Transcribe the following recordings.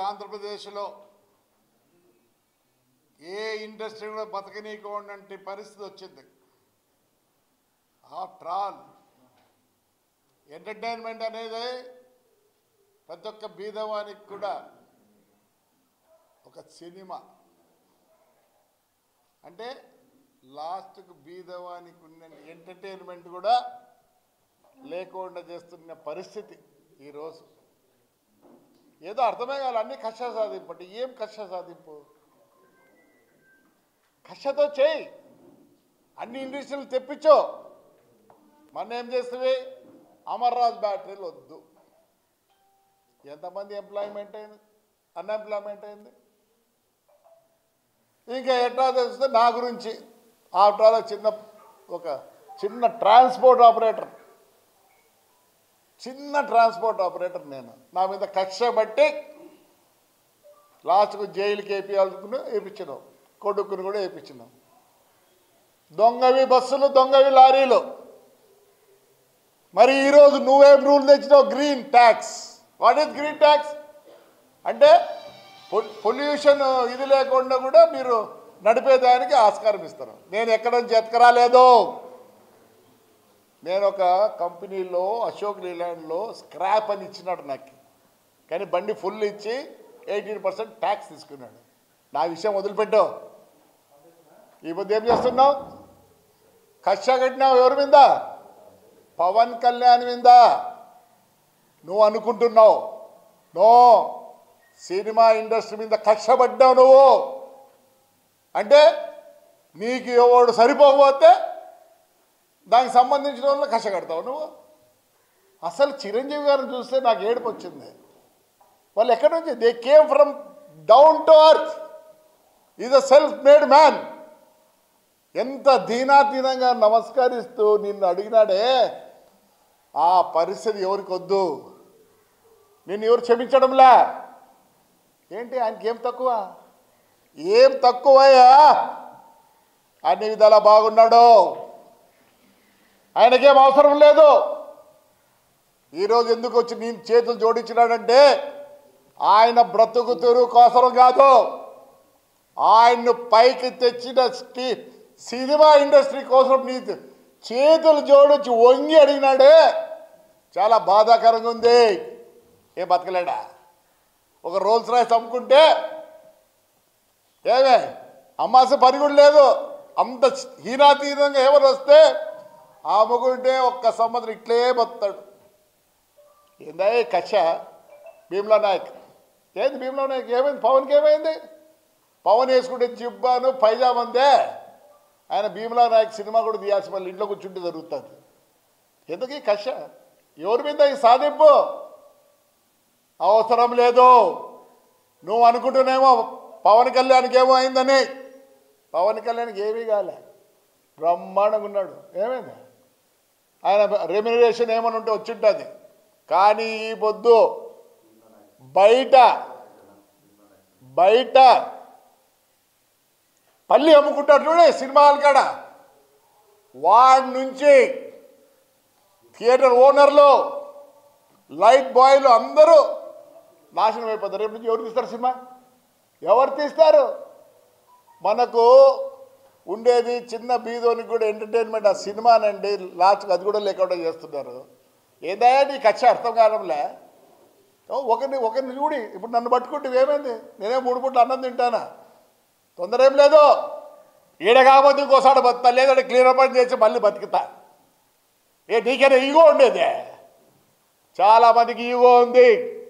ఆంధ్రప్రదేశ్లో ఏ ఇండస్ట్రీ కూడా బతకనీయకుండా పరిస్థితి వచ్చింది ఆఫ్టర్ ఆల్ ఎంటర్టైన్మెంట్ అనేది ప్రతి ఒక్క బీదవానికి కూడా ఒక సినిమా అంటే లాస్ట్కు బీదవానికి ఉన్న ఎంటర్టైన్మెంట్ కూడా లేకుండా చేస్తున్న పరిస్థితి ఈరోజు ఏదో అర్థమే కాదు అన్ని కష్ట సాధింపు అంటే ఏం కష్ట సాధింపు కష్టతో చేయి అన్ని ఇండస్ట్రీలు తెప్పించో మొన్న ఏం చేస్తుంది అమర్రాజ్ బ్యాటరీలు వద్దు ఎంతమంది ఎంప్లాయ్మెంట్ అయింది అన్ఎంప్లాయ్మెంట్ అయింది ఇంకా ఎట్లా తెలిస్తే నా గురించి ఆఫ్టర్ ఆల్ చిన్న ఒక చిన్న ట్రాన్స్పోర్ట్ ఆపరేటర్ చిన్న ట్రాన్స్పోర్ట్ ఆపరేటర్ నేను నా మీద కక్ష బట్టి లాస్ట్కు జైలుకి వేపించాలనుకుని వేయించినాం కొడుకుని కూడా వేయించినాం దొంగవి బస్సులు దొంగవి లారీలు మరి ఈరోజు నువ్వేం రూల్ తెచ్చినావు green tax what is green tax అంటే పొల్యూషన్ ఇది లేకుండా కూడా మీరు నడిపేదానికి ఆస్కారం ఇస్తారు నేను ఎక్కడ నుంచి ఎత్తకరాలేదు నేను ఒక కంపెనీలో అశోక్ లీలాండ్లో స్క్రాప్ అని ఇచ్చినాడు నాకు కానీ బండి ఫుల్ ఇచ్చి ఎయిటీన్ పర్సెంట్ ట్యాక్స్ తీసుకున్నాడు నా విషయం వదిలిపెట్టు ఈ పొద్దు ఏం చేస్తున్నావు కక్ష కట్టినావు ఎవరి మీద పవన్ కళ్యాణ్ మీద నువ్వు అనుకుంటున్నావు నో సినిమా ఇండస్ట్రీ మీద కష్టపడ్డావు నువ్వు అంటే నీకు ఎవడు సరిపోకపోతే దానికి సంబంధించిన వాళ్ళు కష్టపడతావు నువ్వు అసలు చిరంజీవి గారిని చూస్తే నాకు ఏడుపు వచ్చింది వాళ్ళు ఎక్కడి నుంచి they came from down to earth is a self made man ఎంత దీనాతీనంగా నమస్కరిస్తూ నిన్ను అడిగినాడే ఆ పరిస్థితి ఎవరికి వద్దు నిన్ను ఎవరు క్షమించడంలా ఏంటి ఆయనకి ఏం తక్కువ ఏం తక్కువయ్యా అన్ని విధాలా బాగున్నాడు ఆయనకేం అవసరం లేదు ఈరోజు ఎందుకు వచ్చి నేను చేతులు జోడించినాడంటే ఆయన బ్రతుకు తెరువు కోసరం కాదు ఆయన్ను పైకి తెచ్చిన స్టీ- సినిమా ఇండస్ట్రీ కోసం నీ చేతులు జోడించి వంగి అడిగినాడే చాలా బాధాకరంగా ఉంది ఏం బతకలేడా ఒక రోల్స్ రాయిస్ అమ్ముకుంటే ఏమే అమ్మాస పని కూడా లేదు అంత హీనాతీనంగా ఎవరు వస్తే అమ్ముకుంటే ఒక్క సంవత్సరం ఇట్లే బతాడు ఏందా ఈ కక్ష భీమ్లా నాయక్ ఏంది భీమ్లా నాయక్ ఏమైంది పవన్కి ఏమైంది పవన్ వేసుకుంటే జిబ్బాను పైజామందే ఆయన భీమ్లా నాయక్ సినిమా కూడా తీయాల్సి మళ్ళీ ఇంట్లో కూర్చుంటే జరుగుతుంది ఎందుకు ఈ కక్ష ఎవరి మీద ఈ సాధింపు అవసరం లేదు నువ్వు అనుకుంటున్నామో పవన్ కళ్యాణ్కి ఏమో అయిందని పవన్ కళ్యాణ్కి ఏమీ కాలే బ్రహ్మాండంగా ఉన్నాడు ఏమైంది ఆయన రెమ్యునరేషన్ ఏమని ఉంటే వచ్చింటుంది కానీ ఈ పొద్దు బయట బయట పల్లి అమ్ముకుంటారు చూడే సినిమా హాల్ కాడ వాడి నుంచి థియేటర్ ఓనర్లు లైట్ బాయ్లు అందరూ నాశనం అయిపోతారు రేపు నుంచి ఎవరు తీస్తారు సినిమా ఎవరు తీస్తారు మనకు ఉండేది చిన్న బీదోనికి కూడా ఎంటర్టైన్మెంట్ ఆ సినిమానండి లాస్ట్కి అది కూడా లేకుండా చేస్తున్నారు ఏదైనా నీకు వచ్చే అర్థం కావడంలే ఓ, ఒకరిని ఒకరిని చూడి ఇప్పుడు నన్ను పట్టుకుంటే ఏమైంది నేనే మూడు పూట్లు అన్నం తింటానా తొందర ఏం లేదు ఈడ కాకపోతే ఇంకోసారి బతుకుతా లేదంటే క్లియర్ పని చేసి మళ్ళీ బతుకుతా ఏ నీకైనా ఈగో ఉండేదే చాలా మందికి ఈగో ఉంది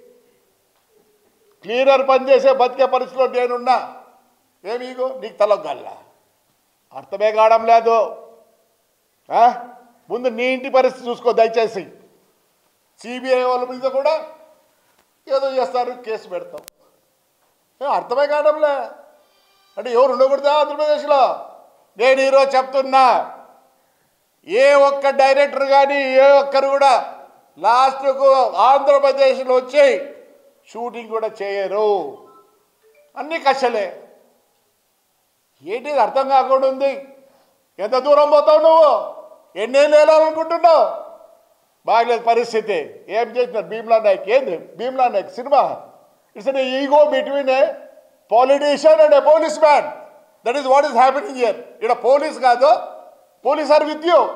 క్లీనర్ పని చేసే బతికే పరిస్థితిలో నేనున్నా ఏమి ఈగో నీకు తలొగ్గల్లా అర్థమే కావడం లేదు ఆ? ముందు నీ ఇంటి పరిస్థితి చూసుకో దయచేసి సిబిఐ వాళ్ళ మీద కూడా ఏదో చేస్తారు కేసు పెడతాం ఏ, అర్థమే కావడంలే అంటే ఎవరు ఉండకూడదా ఆంధ్రప్రదేశ్లో నేను ఈరోజు చెప్తున్నా ఏ ఒక్క డైరెక్టర్ కానీ ఏ ఒక్కరు కూడా లాస్ట్కు ఆంధ్రప్రదేశ్లో వచ్చి షూటింగ్ కూడా చేయరు అన్ని కష్టలే ఏంటి ఇది అర్థం కాకుండా ఉంది ఎంత దూరం పోతావు నువ్వు ఎన్నేళ్ళు వెళ్ళాలనుకుంటున్నావు బాగలేదు పరిస్థితి ఏం చేసినారు భీమ్లా నాయక్ ఏంది భీమ్లా నాయక్ సినిమా it's an ego between a politician and a policeman that is what is happening here ఇక్కడ పోలీస్ కాదు పోలీస్ ఆర్ విత్ యూ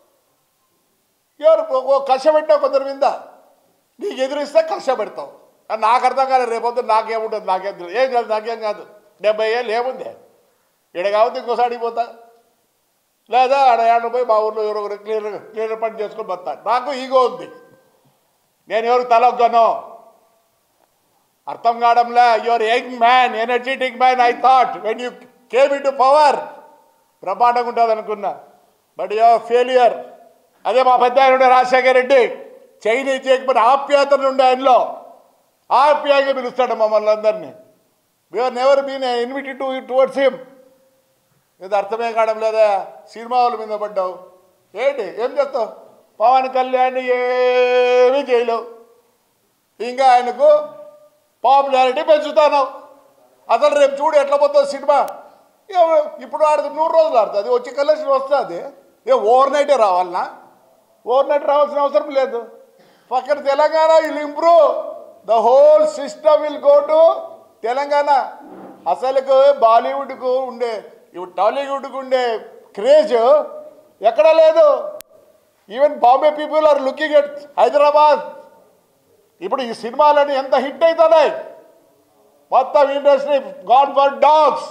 ఎవరు కక్ష పెట్టావు కొందరి మీద నీకు ఎదురిస్తే కక్ష పెడతావు అని నాకు అర్థం కాలేదు రేపొద్దు నాకేముంటుంది నాకేం తెలియదు ఏం కాదు నాకేం కాదు డెబ్బై ఏళ్ళు ఏముంది ఇక్కడ కాబట్టి ఇంకోసారి పోతా లేదా ఆడ ఏడ పోయి మా ఊర్లో ఎవరో ఒకరు క్లియర్ క్లియర్ పని చేసుకొని బతా నాకు ఈగో ఉంది నేను ఎవరికి తలొగ్గను అర్థం కావడంలే your young man energetic man I thought when you came into power బ్రహ్మాండంగా ఉంటుంది అనుకున్నా బట్ యువర్ ఫెయిలియర్ అదే మా పెద్ద ఆయన ఉండే రాజశేఖర్ రెడ్డి చైనీ చేయకపోతే ఆప్యాయతను ఉండే ఆయనలో ఆప్యాయంగా పిలుస్తాడు మమ్మల్ని అందరినీ we are never been invited to towards him ఇది అర్థమే కావడం లేదా సినిమా వాళ్ళ మీద పడ్డావు ఏంటి ఏం చేస్తావు పవన్ కళ్యాణ్ ఏమీ చేయలేవు ఇంకా ఆయనకు పాపులారిటీ పెంచుతాను అసలు రేపు చూడు ఎట్లా పోతుంది సినిమా ఏ- ఇప్పుడు ఆడుతుంది నూరు రోజులు ఆడుతుంది వచ్చి కలెక్షన్ వస్తుంది ఏ ఓవర్ నైటే రావాలనా ఓవర్ నైట్ రావాల్సిన అవసరం లేదు పక్కన Telangana will improve the whole system will go to Telangana అసలుకు బాలీవుడ్కు ఉండే ఇప్పుడు టాలీవుడ్కు ఉండే క్రేజ్ ఎక్కడ లేదు even Bombay people are looking at Hyderabad ఇప్పుడు ఈ సినిమాలని ఎంత హిట్ అవుతున్నాయి మొత్తం ఇండస్ట్రీ గాడ్ ఫర్ డాగ్స్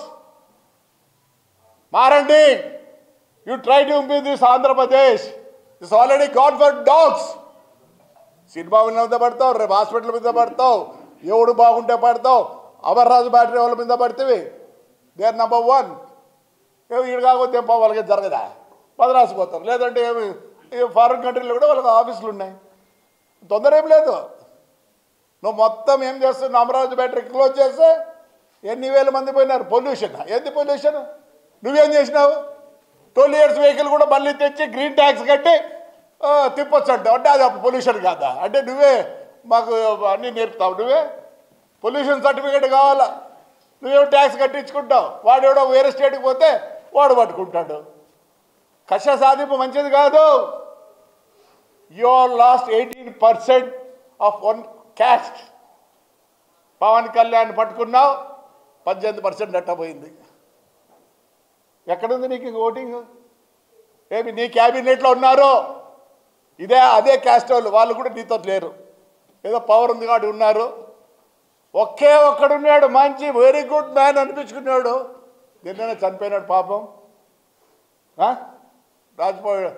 మారండి you try to improve this Andhra Pradesh this already god for dogs సినిమా మీద పడతావు రేపు హాస్పిటల్ మీద పడతావు ఎవడు బాగుంటే పడతావు అమర్రాజు బ్యాటరీ వాళ్ళ మీద పడితే దే ఆర్ నెంబర్ వన్ ఏమి ఈడు కాకపోతే ఏం పో- వాళ్ళకి జరగదా మద్రాసు పోతారు లేదంటే ఏమి ఫారిన్ కంట్రీలో కూడా వాళ్ళకి ఆఫీసులు ఉన్నాయి తొందర ఏం లేదు నువ్వు మొత్తం ఏం చేస్తున్నావు అమరావతి బ్యాటరీ క్లోజ్ చేస్తే ఎన్ని వేల మంది పోయినారు పొల్యూషన్ ఏంది పొల్యూషన్ నువ్వేం చేసినావు ట్వెల్వ్ ఇయర్స్ వెహికల్ కూడా మళ్ళీ తెచ్చి గ్రీన్ ట్యాక్స్ కట్టి ఆ, తిప్పొచ్చు అంటావు అంటే అది పొల్యూషన్ కాదా అంటే నువ్వే మాకు అన్నీ నేర్పుతావు నువ్వే పొల్యూషన్ సర్టిఫికేట్ కావాలా నువ్వేమో ట్యాక్స్ కట్టించుకుంటావు వాడు ఎవడో వేరే స్టేట్కి పోతే వాడు పట్టుకుంటాడు కష సాధింపు మంచిది కాదు your last eighteen percent of one caste Pawan Kalyan పట్టుకున్నావు పద్దెనిమిది పర్సెంట్ పోయింది ఎక్కడుంది నీకు ఇంక ఓటింగ్ ఏమి నీ క్యాబినెట్లో ఉన్నారు ఇదే అదే క్యాస్ట్ వాళ్ళు వాళ్ళు కూడా నీతో లేరు ఏదో పవర్ ఉంది కాబట్టి ఉన్నారు ఒకే ఒక్కడున్నాడు మంచి వెరీ గుడ్ మ్యాన్ అనిపించుకున్నాడు నిన్ననే చనిపోయినాడు పాపం ఆ? రాజ్పో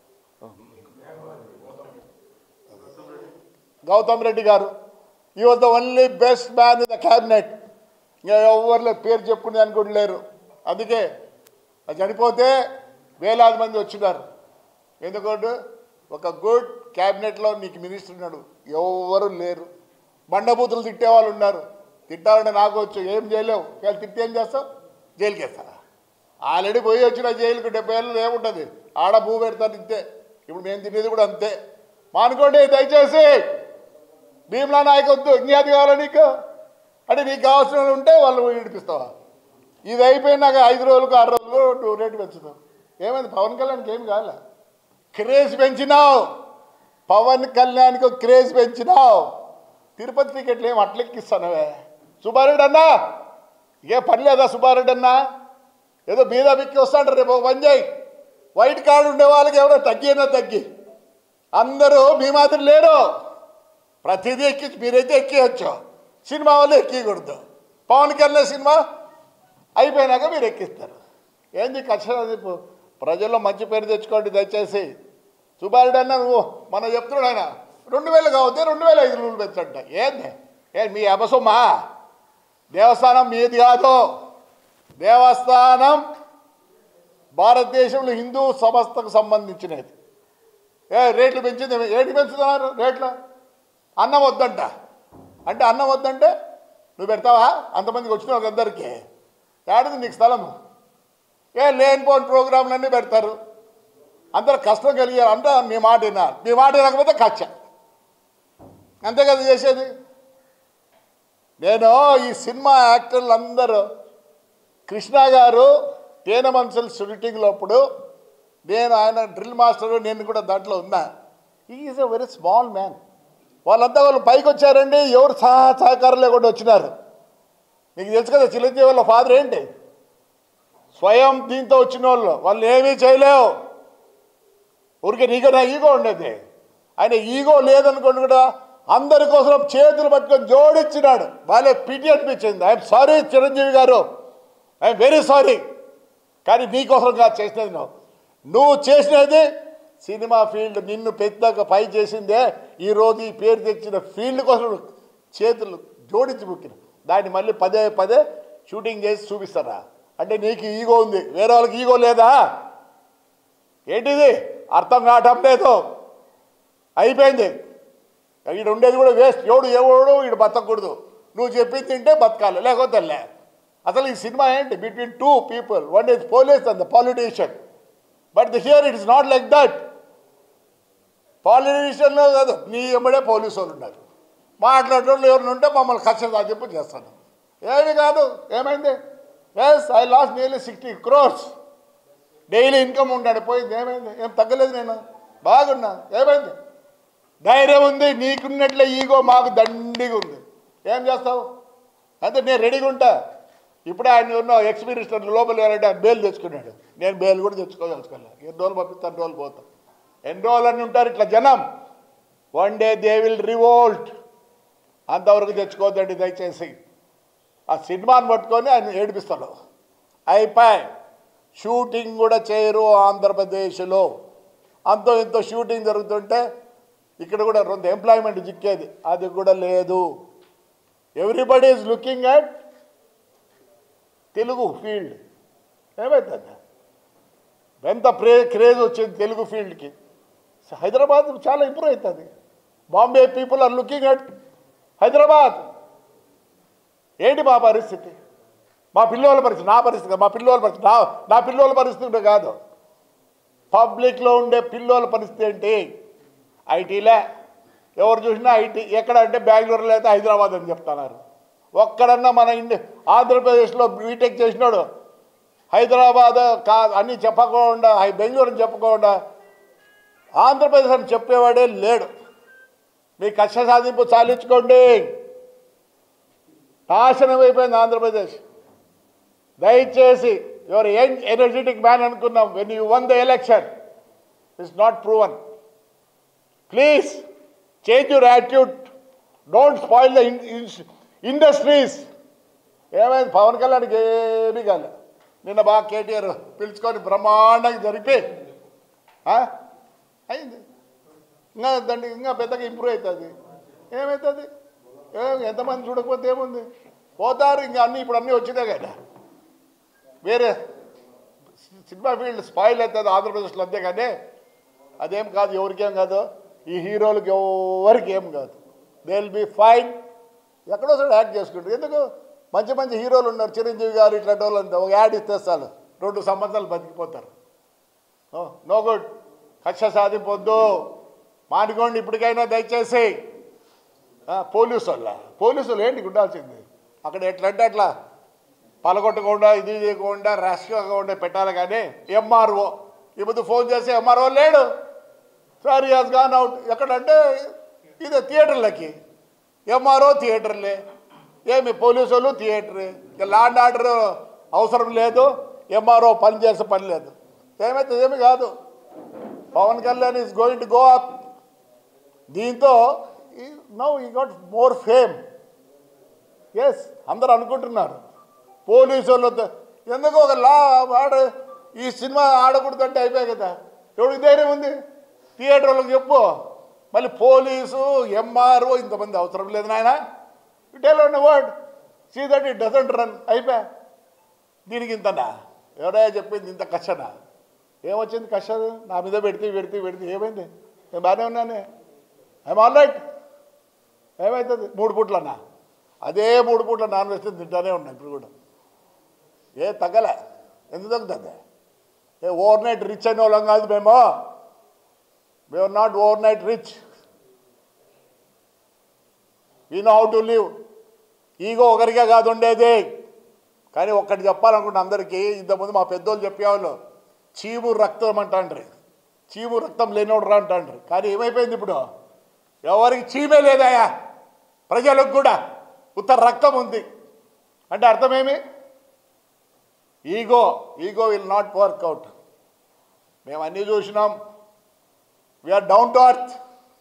Gautam Reddy garu he was the only best man in the cabinet ఇంకా ఎవరిలో పేరు చెప్పుకునే అని కూడా లేరు అందుకే అది చనిపోతే వేలాది మంది వచ్చినారు ఎందుకంటే ఒక గుడ్ క్యాబినెట్లో నీకు మినిస్టర్ ఉన్నాడు ఎవరు లేరు బండబూతులు తిట్టే వాళ్ళు ఉన్నారు తిట్టాలంటే నాకు వచ్చు ఏం చేయలేవు వాళ్ళు తిట్టి ఏం చేస్తావు జైలుకి వేస్తారా ఆల్రెడీ పోయి వచ్చిన జైలుకు డెబ్బై ఏళ్ళు ఏముంటుంది ఆడ భూ పెడతారు ఇంతే ఇప్పుడు మేము తినేది కూడా అంతే మానుకోండి దయచేసి భీమ్లా నాయక్ వద్దు ఇంకేది కావాలా నీకు అంటే నీకు కావాల్సిన వాళ్ళు ఉంటే వాళ్ళు విడిపిస్తావా ఇది అయిపోయినాక ఐదు రోజులకు ఆరు రోజులు నువ్వు రేటు పెంచుతావు ఏమైంది పవన్ కళ్యాణ్కి ఏమి కాలే క్రేజ్ పెంచినావు పవన్ కళ్యాణ్కి ఒక క్రేజ్ పెంచినావు తిరుపతి టికెట్లు ఏం అట్లెక్కిస్తానవే సుబ్బారెడ్డి అన్నా ఏ పని లేదా సుబ్బారెడ్డి అన్నా ఏదో బీద బిక్కి వస్తాంటారు రేపు ఒక పని చేయి వైట్ కార్డు ఉండే వాళ్ళకి ఎవరో తగ్గినా తగ్గి అందరూ మీ మాత్రం లేరు ప్రతిదీ ఎక్కి మీరైతే ఎక్కియచ్చు సినిమా వాళ్ళు ఎక్కకూడదు పవన్ కళ్యాణ్ సినిమా అయిపోయినాక మీరు ఎక్కిస్తారు ఏంది కష్టం ప్రజల్లో మంచి పేరు తెచ్చుకోండి దయచేసి సుబ్బారెడ్డి అన్న నువ్వు మన చెప్తున్నాడు ఆయన రెండు వేలు కావద్దు రెండు వేల ఐదు రూపాయలు పెంచంట ఏంది ఏ మీ అబసమ్మా దేవస్థానం మీది కాదు దేవస్థానం భారతదేశంలో హిందూ సంస్థకు సంబంధించినది ఏ రేట్లు పెంచింది ఏంటి పెంచుతున్నారు రేట్లు అన్నం వద్దంట అంటే అన్నం వద్దంటే నువ్వు పెడతావా అంతమందికి వచ్చిన వాళ్ళందరికీ ఏడుంది నీకు స్థలము ఏ లేనిపోని ప్రోగ్రాంలన్నీ పెడతారు అందరు కష్టం కలిగారు అంటే మీ మాట విన్నారు మీ మాట వినకపోతే కచ్చ అంతే కదా చేసేది నేను ఈ సినిమా యాక్టర్లు అందరూ కృష్ణ గారు తేనె మనుషులు షూటింగ్లో అప్పుడు నేను ఆయన డ్రిల్ మాస్టర్ నేను కూడా దాంట్లో ఉన్నా is a very small man వాళ్ళంతా వాళ్ళు పైకి వచ్చారండి ఎవరు సహా సహకారం లేకుండా వచ్చినారు నీకు తెలుసు కదా చిరంజీవి వాళ్ళ ఫాదర్ ఏంటి స్వయం దీంతో వచ్చిన వాళ్ళు వాళ్ళు ఏమీ చేయలేవు ఊరికే నీకు నా ఈగో ఉండేది ఆయన ఈగో లేదనుకోండి కూడా అందరి కోసం చేతులు పట్టుకొని జోడించినాడు వాళ్ళే పిటి అనిపించింది ఐఎమ్ సారీ చిరంజీవి గారు ఐఎమ్ వెరీ సారీ కానీ నీకోసం కాదు చేసినది నువ్వు నువ్వు చేసినది సినిమా ఫీల్డ్ నిన్ను పెద్దాక పై చేసిందే ఈరోజు ఈ పేరు తెచ్చిన ఫీల్డ్ కోసం నువ్వు చేతులు జోడించి ముక్కిన దాన్ని మళ్ళీ పదే పదే షూటింగ్ చేసి చూపిస్తారా అంటే నీకు ఈగో ఉంది వేరే వాళ్ళకి ఈగో లేదా ఏంటిది అర్థం కావటం లేదు అయిపోయింది ఈడ ఉండేది కూడా వేస్ట్ ఎవడు ఎవడు ఈడు బతకూడదు నువ్వు చెప్పింది తింటే బతకాలి లేకపోతే లే అసలు ఈ సినిమా ఏంటి between two people one is police and the politician but the here it is not like that పాలిటీషియన్లో కాదు నీ ఎమ్మడే పోలీసు వాళ్ళు ఉన్నారు మాట్లాడేటోళ్ళు ఎవరిని ఉంటే మమ్మల్ని ఖచ్చితంగా చెప్పు చేస్తాను ఏమి కాదు ఏమైంది yes I lost nearly sixty crores daily income ఉండాడు పోయింది ఏమైంది ఏం తగ్గలేదు నేను బాగున్నా ఏమైంది ధైర్యం ఉంది నీకున్నట్లే ఈగో మాకు దండిగా ఉంది ఏం చేస్తావు అంటే నేను రెడీగా ఉంటా ఇప్పుడే ఆయన ఉన్న ఎక్స్పీరియన్స్ లోపల వెళ్ళాలంటే ఆయన బేల్ తెచ్చుకున్నాడు నేను బేల్ కూడా తెచ్చుకోదలుచుకోలే ఎన్ని రోజులు పంపిస్తాను రోజులు పోతాం ఎన్ని రోజులు అని ఉంటారు ఇట్లా జనం one day they will revolt అంతవరకు తెచ్చుకోవద్దండి దయచేసి ఆ సినిమాని పట్టుకొని ఆయన ఏడిపిస్తాడు అయిపోయి షూటింగ్ కూడా చేయరు ఆంధ్రప్రదేశ్లో అంతో ఇంతో షూటింగ్ జరుగుతుంటే ఇక్కడ కూడా రెండు ఎంప్లాయ్మెంట్ చిక్కేది అది కూడా లేదు everybody is looking at Telugu field ఏమవుతుంది ఎంత ప్రే క్రేజ్ వచ్చింది తెలుగు ఫీల్డ్కి హైదరాబాద్ చాలా ఇంప్రూవ్ అవుతుంది Bombay people are looking at Hyderabad ఏంటి మా పరిస్థితి మా పిల్లోల పరిస్థితి నా పరిస్థితి కాదు, మా పిల్లోల పరిస్థితి నా నా పిల్లోల పరిస్థితి కూడా కాదు పబ్లిక్లో ఉండే పిల్లోల పరిస్థితి ఏంటి ఐటీలే ఎవరు చూసినా ఐటీ ఎక్కడ అంటే బెంగళూరులో అయితే హైదరాబాద్ అని చెప్తున్నారు ఒక్కడన్నా మన ఇండి ఆంధ్రప్రదేశ్లో బీటెక్ చేసినాడు హైదరాబాద్ కా అన్నీ చెప్పకుండా హై- బెంగళూరు అని చెప్పకుండా ఆంధ్రప్రదేశ్ అని చెప్పేవాడే లేడు మీ కక్ష సాధింపు చాలించుకోండి నాశనం అయిపోయింది ఆంధ్రప్రదేశ్ దయచేసి యువర్ యంగ్ ఎనర్జెటిక్ మ్యాన్ అనుకున్నాం when you won the election it's not proven please change your attitude don't spoil the industries ఏమైంది పవన్ కళ్యాణ్కి ఏమీ కాలే నిన్న బాగా కేటీఆర్ పిలుచుకొని బ్రహ్మాండంగా జరిపి ఆ? అయింది ఇంకా దాన్ని ఇంకా పెద్దగా ఇంప్రూవ్ అవుతుంది ఏమవుతుంది ఏం ఎంతమంది చూడకపోతే ఏముంది పోతారు ఇంకా అన్నీ ఇప్పుడు అన్నీ వచ్చినాయి కదా వేరే సినిమా ఫీల్డ్ స్పాయిల్ అవుతుంది ఆంధ్రప్రదేశ్లో అంతే కానీ అదేం కాదు ఎవరికేం కాదు ఈ హీరోలకి ఎవరికి ఏం కాదు దే విల్ బి ఫైన్ ఎక్కడో సైడ్ యాక్ట్ చేసుకుంటారు ఎందుకు మంచి మంచి హీరోలు ఉన్నారు చిరంజీవి గారు ఇట్లాంటి వాళ్ళు అంతా ఒక యాడ్ ఇస్తే చాలు రెండు సంవత్సరాలు బతికిపోతారు నో గుడ్ కక్ష సాధింపొద్దు మానుకోండి ఇప్పటికైనా దయచేసి ఆ, పోలీసు వాళ్ళ పోలీసు వాళ్ళు ఏంటి ఉండాల్సింది అక్కడ ఎట్లా అంటే అట్లా పలగొట్టకుండా ఇది చేయకుండా రష్గా ఉండే పెట్టాలి కానీ ఎంఆర్ఓ ఇప్పుడు ఫోన్ చేసి ఎంఆర్ఓ లేడు సార్ హాజ్ గాన్ అవుట్ ఎక్కడంటే ఇది థియేటర్లకి ఎంఆర్ఓ థియేటర్లే ఏమి పోలీసు వాళ్ళు థియేటరే ఇక ల్యాండ్ ఆర్డర్ అవసరం లేదు ఎంఆర్ఓ పని చేసే పని లేదు ఏమైతే ఏమి కాదు Pawan Kalyan is going to go up దీంతో now he got more fame as అందరూ అనుకుంటున్నారు పోలీసు వాళ్ళతో ఎందుకు ఒక లా ఆడ ఈ సినిమా ఆడకూడదంటే అయిపోయాయి కదా ఎవరికి ధైర్యం ఉంది థియేటర్ వాళ్ళకి చెప్పు మళ్ళీ పోలీసు ఎంఆర్ఓ ఇంతమంది అవసరం లేదు నాయన టెల్ అన్న word see that it doesn't run అయిపోయా దీనికి ఇంతనా ఎవరైనా చెప్పింది ఇంత కష్టనా ఏమొచ్చింది కష్టం నా మీద పెడితే పెడితే పెడితే ఏమైంది నేను బాగానే ఉన్నానే ఐఎమ్ ఆల్ రైట్ ఏమవుతుంది మూడు పూట్లన్నా అదే మూడు పూట్ల నాన్ వెజ్ తింటానే ఉన్నా ఇప్పుడు కూడా ఏ తగ్గలే ఎందుకు తగ్గుతుంది ఏ ఓవర్ నైట్ రిచ్ అయిన వాళ్ళం కాదు మేము we are not overnight rich we know how to live ego ఒకరికే కాదు ఉండేది కానీ ఒక్కటి చెప్పాలనుకుంటే అందరికీ ఇంతకుముందు మా పెద్దోళ్ళు చెప్పేవాళ్ళు చీము రక్తం అంటాండ్రి చీము రక్తం లేనోడు రా అంటాండ్రి కానీ ఏమైపోయింది ఇప్పుడు ఎవరికి చీమే లేదాయా ప్రజలకు కూడా ఉత్తర రక్తం ఉంది అంటే అర్థమేమి ego ego will not work out మేము అన్నీ చూసినాం వీఆర్ డౌన్ టు అర్త్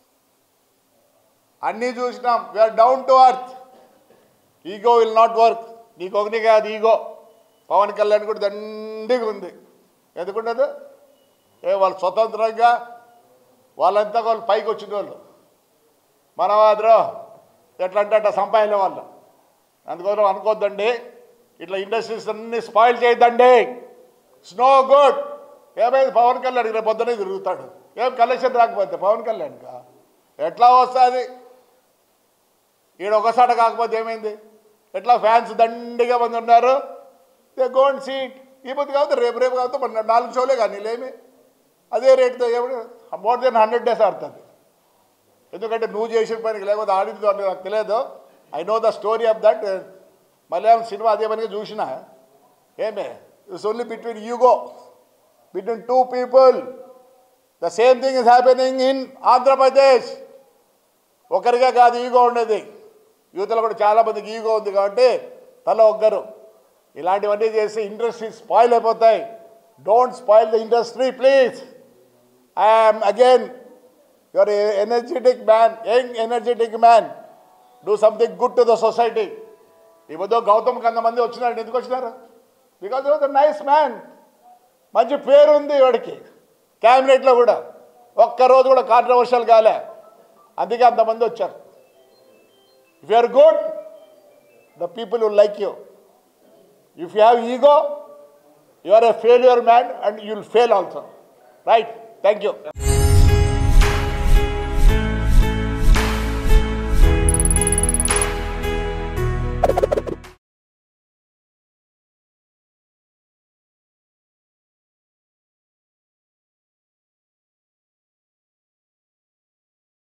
అన్నీ చూసినాం we are down to earth ego will not work నీకు ఒకటి కాదు ఈగో పవన్ కళ్యాణ్ కూడా దండిగా ఉంది ఎందుకుండదు ఏ వాళ్ళు స్వతంత్రంగా వాళ్ళంతా వాళ్ళు పైకి వచ్చిన వాళ్ళు మన మాత్రం ఎట్లా అంటే అట్లా సంపాదించే వాళ్ళు అందుకోసం అనుకోద్దండి ఇట్లా ఇండస్ట్రీస్ అన్ని స్పాయిల్ చేయొద్దండి స్నో గుడ్ ఏమైంది పవన్ కళ్యాణ్ రేపు పొద్దునే తిరుగుతాడు ఏం కలెక్షన్ రాకపోతే పవన్ కళ్యాణ్కా ఎట్లా వస్తుంది ఈడ ఒకసారి కాకపోతే ఏమైంది ఎట్లా ఫ్యాన్స్ దండిగా మంది ఉన్నారు దే గోండ్ సీట్ ఈ పొద్దు కాకపోతే రేపు రేపు కాకపోతే మన నాలుగు షోలే కానీ లేమి అదే రేటుతో ఎప్పుడు మోర్ దెన్ హండ్రెడ్ డేస్ ఆడుతుంది ఎందుకంటే నువ్వు చేసిన పనికి లేకపోతే ఆడింది అంటే నాకు తెలియదు I know the story of that Malayalam సినిమా అదే పనిగా చూసిన ఏమే it's only between ego between two people the same thing is happening in Andhra Pradesh ఒకరిగా కాదు ఈగో ఉండేది యూత్లో కూడా చాలా మందికి ఈగో ఉంది కాబట్టి తల ఒక్కరు ఇలాంటివన్నీ చేసి ఇండస్ట్రీ స్పాయిల్ అయిపోతాయి don't spoil the industry please I'm again your energetic man young energetic man do something good to the society ఈ మధ్య గౌతమ్ కొంతమంది వచ్చినారు ఎందుకు వచ్చినారు because of the nice man మంచి పేరు ఉంది వాడికి క్యాబినెట్లో కూడా ఒక్కరోజు కూడా కాంట్రవర్షియల్ కాలే అందుకే అంతమంది వచ్చారు if you are good the people will like you if you have ego you are a failure man and you will fail also right thank you